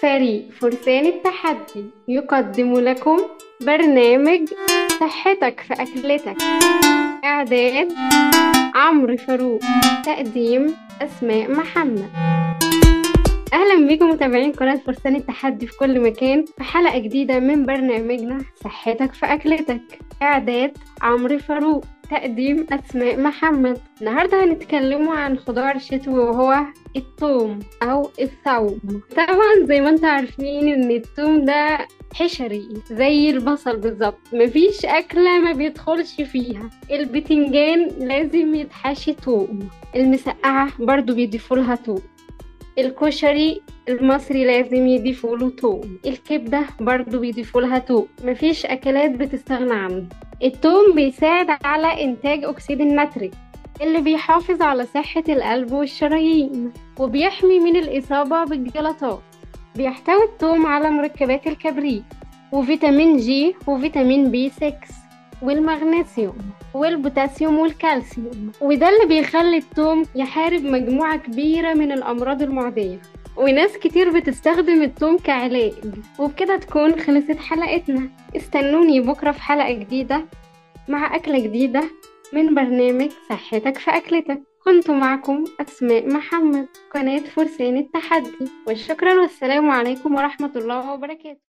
فريق فرسان التحدي يقدم لكم برنامج صحتك في أكلتك إعداد عمرو فاروق تقديم أسماء محمد أهلا بكم متابعين قناة فرسان التحدي في كل مكان في حلقة جديدة من برنامجنا صحتك في أكلتك إعداد عمرو فاروق تقديم أسماء محمد النهاردة هنتكلموا عن خضار شتوي وهو الثوم أو الثوم طبعا زي ما انتم عارفين إن الثوم ده حشري زي البصل بالظبط مفيش أكلة ما بيدخلش فيها البتنجان لازم يتحشي توم المسقعة برضو بيضيفوا لها توم الكشري المصري لازم يضيفوا له توم الكبدة برضو بيضيفوا لها توم مفيش أكلات بتستغنى عنه التوم بيساعد على إنتاج أكسيد النيتريك اللي بيحافظ على صحة القلب والشرايين وبيحمي من الإصابة بالجلطات بيحتوي التوم على مركبات الكبريت وفيتامين جي وفيتامين بي 6 والمغنيسيوم والبوتاسيوم والكالسيوم وده اللي بيخلي التوم يحارب مجموعة كبيرة من الأمراض المعدية وناس كتير بتستخدم التوم كعلاج وبكده تكون خلصت حلقتنا استنوني بكرة في حلقة جديدة مع أكلة جديدة من برنامج صحتك في أكلتك كنت معكم أسماء محمد قناة فرسان التحدي والشكرا والسلام عليكم ورحمة الله وبركاته